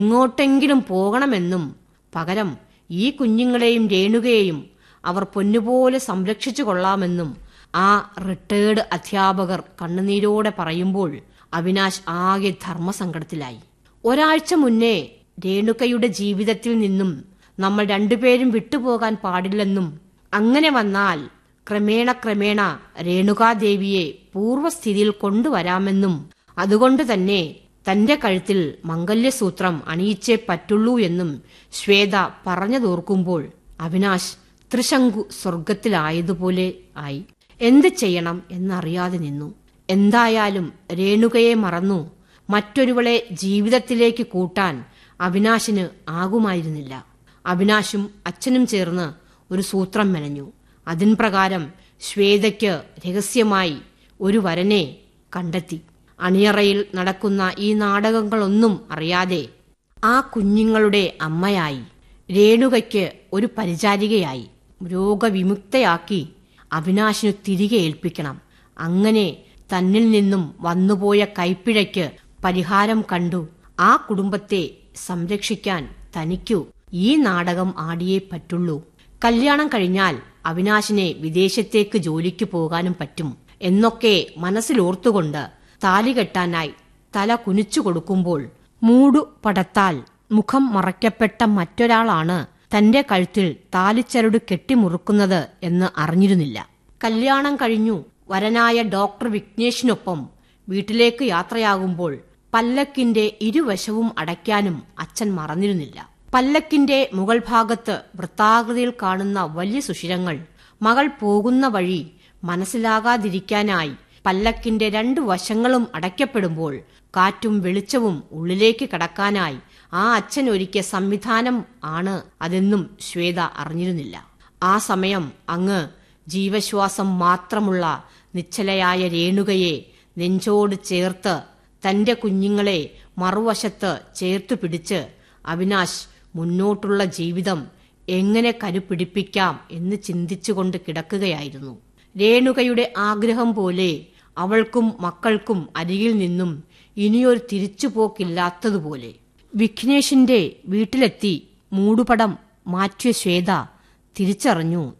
എങ്ങോട്ടെങ്കിലും പോകണമെന്നും പകരം ഈ കുഞ്ഞുങ്ങളെയും രേണുകയെയും അവർ പൊന്നുപോലെ സംരക്ഷിച്ചു കൊള്ളാമെന്നും ആ റിട്ടയേർഡ് അധ്യാപകർ കണ്ണുനീരോടെ പറയുമ്പോൾ അവിനാശ് ആകെ ധർമ്മസങ്കടത്തിലായി ഒരാഴ്ച മുന്നേ രേണുകയുടെ ജീവിതത്തിൽ നിന്നും നമ്മൾ രണ്ടുപേരും വിട്ടുപോകാൻ പാടില്ലെന്നും അങ്ങനെ വന്നാൽ ക്രമേണ ക്രമേണ രേണുകാദേവിയെ പൂർവ്വസ്ഥിതിയിൽ കൊണ്ടുവരാമെന്നും അതുകൊണ്ട് തന്നെ തന്റെ കഴുത്തിൽ മംഗല്യസൂത്രം അണിയിച്ചേ പറ്റുള്ളൂ എന്നും ശ്വേത പറഞ്ഞതോർക്കുമ്പോൾ അവിനാശ് ത്രിശങ്കു സ്വർഗത്തിലായതുപോലെ ആയി എന്ത് ചെയ്യണം എന്നറിയാതെ നിന്നു എന്തായാലും രേണുകയെ മറന്നു മറ്റൊരുവളെ ജീവിതത്തിലേക്ക് കൂട്ടാൻ അവിനാശിന് ആകുമായിരുന്നില്ല അവിനാശും അച്ഛനും ചേർന്ന് ഒരു സൂത്രം മെനഞ്ഞു അതിൻ പ്രകാരം ശ്വേതയ്ക്ക് രഹസ്യമായി ഒരു വരനെ കണ്ടെത്തി അണിയറയിൽ നടക്കുന്ന ഈ നാടകങ്ങളൊന്നും അറിയാതെ ആ കുഞ്ഞുങ്ങളുടെ അമ്മയായി രേണുകയ്ക്ക് ഒരു പരിചാരികയായി രോഗവിമുക്തയാക്കി അവിനാശിനു തിരികെ ഏൽപ്പിക്കണം അങ്ങനെ തന്നിൽ നിന്നും വന്നുപോയ കൈപ്പിഴയ്ക്ക് പരിഹാരം കണ്ടു ആ കുടുംബത്തെ സംരക്ഷിക്കാൻ തനിക്കു ഈ നാടകം ആടിയേ പറ്റുള്ളൂ കല്യാണം കഴിഞ്ഞാൽ അവിനാശിനെ വിദേശത്തേക്ക് ജോലിക്ക് പോകാനും പറ്റും എന്നൊക്കെ മനസ്സിലോർത്തുകൊണ്ട് താലി കെട്ടാനായി തല കുനിച്ചു കൊടുക്കുമ്പോൾ മൂടു പടത്താൽ മുഖം മറയ്ക്കപ്പെട്ട മറ്റൊരാളാണ് തന്റെ കഴുത്തിൽ താലിച്ചരട് കെട്ടിമുറുക്കുന്നത് എന്ന് അറിഞ്ഞിരുന്നില്ല കല്യാണം കഴിഞ്ഞു വരനായ ഡോക്ടർ വിഘ്നേഷിനൊപ്പം വീട്ടിലേക്ക് യാത്രയാകുമ്പോൾ പല്ലക്കിന്റെ ഇരുവശവും അടയ്ക്കാനും അച്ഛൻ മറന്നിരുന്നില്ല പല്ലക്കിന്റെ മുകൾ ഭാഗത്ത് വൃത്താകൃതിയിൽ കാണുന്ന വലിയ സുഷിരങ്ങൾ മകൾ പോകുന്ന വഴി മനസ്സിലാകാതിരിക്കാനായി പല്ലക്കിന്റെ രണ്ടു വശങ്ങളും അടയ്ക്കപ്പെടുമ്പോൾ കാറ്റും വെളിച്ചവും ഉള്ളിലേക്ക് കടക്കാനായി ആ അച്ഛൻ ഒരുക്കിയ സംവിധാനം ആണ് അതെന്നും ശ്വേത അറിഞ്ഞിരുന്നില്ല ആ സമയം അങ്ങ് ജീവശ്വാസം മാത്രമുള്ള നിശ്ചലയായ രേണുകയെ നെഞ്ചോട് ചേർത്ത് തന്റെ കുഞ്ഞുങ്ങളെ മറുവശത്ത് ചേർത്തു പിടിച്ച് അവിനാശ് മുന്നോട്ടുള്ള ജീവിതം എങ്ങനെ കരുപിടിപ്പിക്കാം എന്ന് ചിന്തിച്ചുകൊണ്ട് കിടക്കുകയായിരുന്നു രേണുകയുടെ ആഗ്രഹം പോലെ അവൾക്കും മക്കൾക്കും അരികിൽ നിന്നും ഇനിയൊരു തിരിച്ചുപോക്കില്ലാത്തതുപോലെ വിഘ്നേഷിന്റെ വീട്ടിലെത്തി മൂടുപടം മാറ്റിയ ശ്വേത തിരിച്ചറിഞ്ഞു